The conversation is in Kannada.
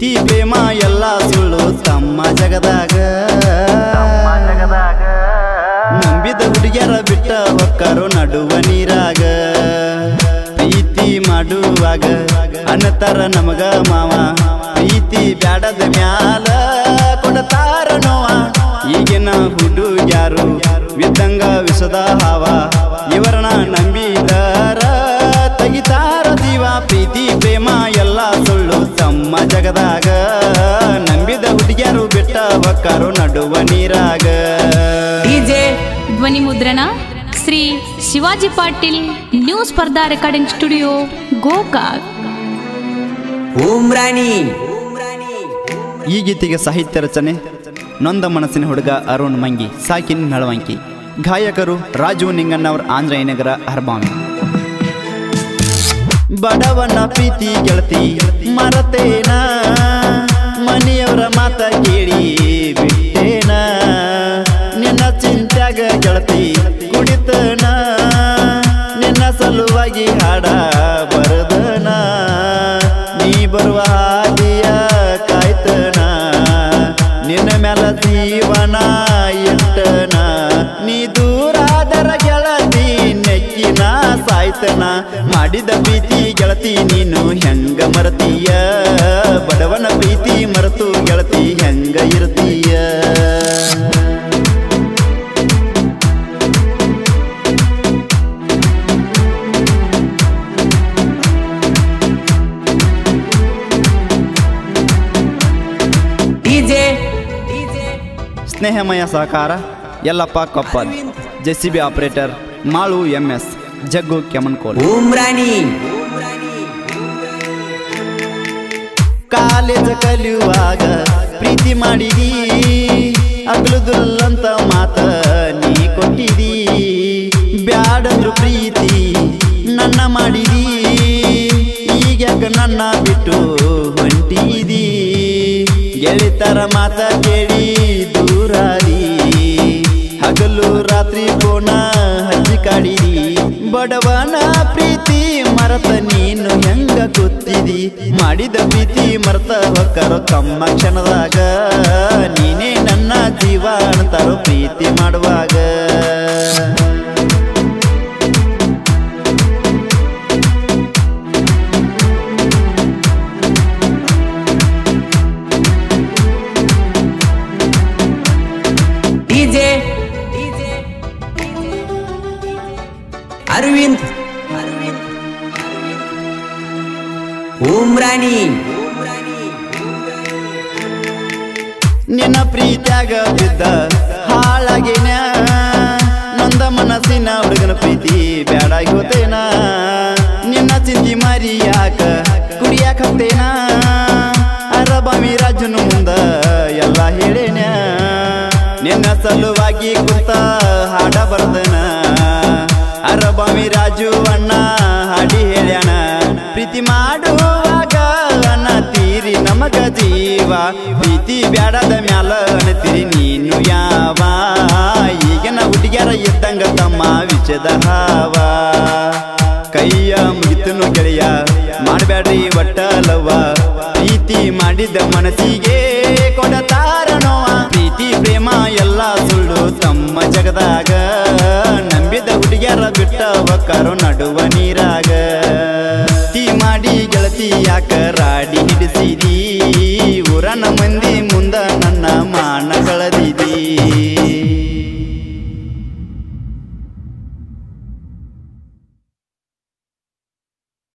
ಪ್ರೀತಿ ಪ್ರೇಮ ಎಲ್ಲ ಸುಳ್ಳು ತಮ್ಮ ಜಗದಾಗ ನಂಬಿದ ಹುಡುಗಿಯರ ಬಿಟ್ಟ ಒಕ್ಕರು ನಡುವ ನೀರಾಗ ಪ್ರೀತಿ ಮಾಡುವಾಗ ಅನ್ನತಾರ ನಮಗ ಮಾವ ಪ್ರೀತಿ ಬ್ಯಾಡದ ಮ್ಯಾಲ ಕೊಡತಾರ ನೋವ ಈಗಿನ ಹುಡುಗ್ಯಾರು ವಿದ್ದಂಗ ವಿಷದ ಹಾವ ಇವರನ್ನ ನಂಬಿದಾರ ತೆಗಿತಾರ ಜೀವ ಪ್ರೀತಿ ಪ್ರೇಮ ಎಲ್ಲ ಸುಳ್ಳು ತಮ್ಮ ಜಗದಾಗ ನಂಬಿದ ಹುಡುಗಿಯರು ಬಿಟ್ಟ ಒಕ್ಕರು ನಡುವ ನೀರಾಗ ಡಿಜೆ ಧ್ವನಿ ಮುದ್ರಣ Shri Shivaji Patil new Spardha recording studio Gokak Umrani ಈ ಗೀತೆಗೆ ಸಾಹಿತ್ಯ ರಚನೆ ನೊಂದ ಮನಸ್ಸಿನ ಹುಡುಗ ಅರುಣ್ ಮಂಗಿ ಸಾಕಿನ್ ನಳವಂಕಿ ಗಾಯಕರು ರಾಜು ನಿಂಗಣ್ಣವರ ಆಂಧ್ರಯನಗರ ಹರ್ಬಾಮಿ ಬಡವನ ಪ್ರೀತಿ ಗೆಳತಿ ಮರತೇನ ಮನೆಯವರ ಮಾತ ಕೇಳಿ ಬಿಟ್ಟೇನ ನಿನ್ನ ಚಿಂತ್ಯಾಗ ಗೆಳತಿ ಕುಡಿತನ ನಿನ್ನ ಸಲುವಾಗಿ ಹಾಡ ಬರದನ ನೀ ಬರುವ ಹಾದಿಯ ಕಾಯ್ತನ ನಿನ್ನ ಮ್ಯಾಲ ಜೀವನ ಇಟ್ಟನ ನೀ ದೂರಾದರ ಗೆಳತಿ ನೆಕ್ಕಿನ ಸಾಯ್ತನ ಮಾಡಿದ ಪ್ರೀತಿ ಗೆಳತಿ ನೀನು ಹೆಂಗ ಮರತೀಯ ಬಡವನ ಪ್ರೀತಿ ಮರೆತು ಗೆಳತಿ ಹೆಂಗ ಇರ್ತೀಯ ಡಿಜೆ ಸ್ನೇಹಮಯ ಸಹಕಾರ Yallappa Koppad J C B operator Malu M S Jaggu ಕೆಮನ್ಕೋಲ್ ಉಮ್ರಾಣಿ ಕಾಲೇಜ ಕಲಿಯುವಾಗ ಪ್ರೀತಿ ಮಾಡಿದಿ ಅಗ್ಲುದುಲ್ಲಂತ ಮಾತ ನೀ ಕೊಟ್ಟಿದಿ ಬ್ಯಾಡಂದ್ರು ಪ್ರೀತಿ ನನ್ನ ಮಾಡಿದಿ ಈಗ್ಯಾಕ ನನ್ನ ಬಿಟ್ಟು ಹೊಂಟಿದಿ ಗೆಳಿತರ ಮಾತ ಕೇಳಿ ದೂರಾದಿ ಹಗಲು ರಾತ್ರಿ ಕೋಣ ಹಚ್ಚಿ ಕಾಡಿದಿ ಬಡವನ ಪ್ರೀತಿ ಮರತ ನೀನು ಹೆಂಗ ಗೊತ್ತಿದಿ ಮಾಡಿದ ಪ್ರೀತಿ ಮರತ ಹೊಕ್ಕರೋ ತಮ್ಮ ಕ್ಷಣದಾಗ ನೀನೇ ನನ್ನ ಜೀವ ಅಂತಾರೋ ಪ್ರೀತಿ ಮಾಡುವಾಗ ಡಿಜೆ ಅರವಿಂದ್ ಉಮ್ರಾಣಿ ನಿನ್ನ ಪ್ರೀತ್ಯಾಗ ಬಿದ್ದ ಹಾಳಾಗೇನ ನೊಂದ ಮನಸ್ಸಿನ ಹುಡುಗನ ಪ್ರೀತಿ ಬ್ಯಾಡಾಗಿ ಹೋತೇನ ನಿನ್ನ ಚಿಂತಿ ಮಾರಿ ಯಾಕ ಕುಡಿಯಾಕ ಹತ್ತೇನ ಅರಬಾಮಿ ರಾಜನು ಮುಂದ ಎಲ್ಲ ಹೇಳೇನ ನಿನ್ನ ಸಲುವಾಗಿ ಕುಂತ ಹಾಡ ಬರ್ದನ ಅರಬಾಮಿ ರಾಜು ಅಣ್ಣ ಹಾಡಿ ಹೇಳ್ಯಾನ ಪ್ರೀತಿ ಮಾಡುವಾಗ ಅನ್ನ ತೀರಿ ನಮಗ ಜೀವ ಪ್ರೀತಿ ಬ್ಯಾಡದ ಮ್ಯಾಲ ಅನತಿರಿ ನೀನು ಯಾವ ಈಗಿನ ಹುಡುಗ್ಯಾರ ಇದ್ದಂಗ ತಮ್ಮ ವಿಷದ ಹಾವ ಕೈಯ ಮುಗಿತನು ಗೆಳೆಯ ಮಾಡಬೇಡ್ರಿ ಒಟ್ಟಲವ್ವ ಪ್ರೀತಿ ಮಾಡಿದ ಮನಸ್ಸಿಗೆ ಕೊಡತಾರ ನೋವ ಪ್ರೀತಿ ಪ್ರೇಮ ಎಲ್ಲ ಸುಳ್ಳು ತಮ್ಮ ಜಗದಾಗ ನಂಬಿದ ಹುಡುಗ್ಯಾರ ಬಿಟ್ಟ ಒಕ್ಕರು ನಡುವ ನೀರಾಗ ತೀ ಮಾಡಿ ಗೆಳತಿ ಯಾಕ ರಾಡಿ ಹಿಡಿಸಿದಿ ಊರನ ಮಂದಿ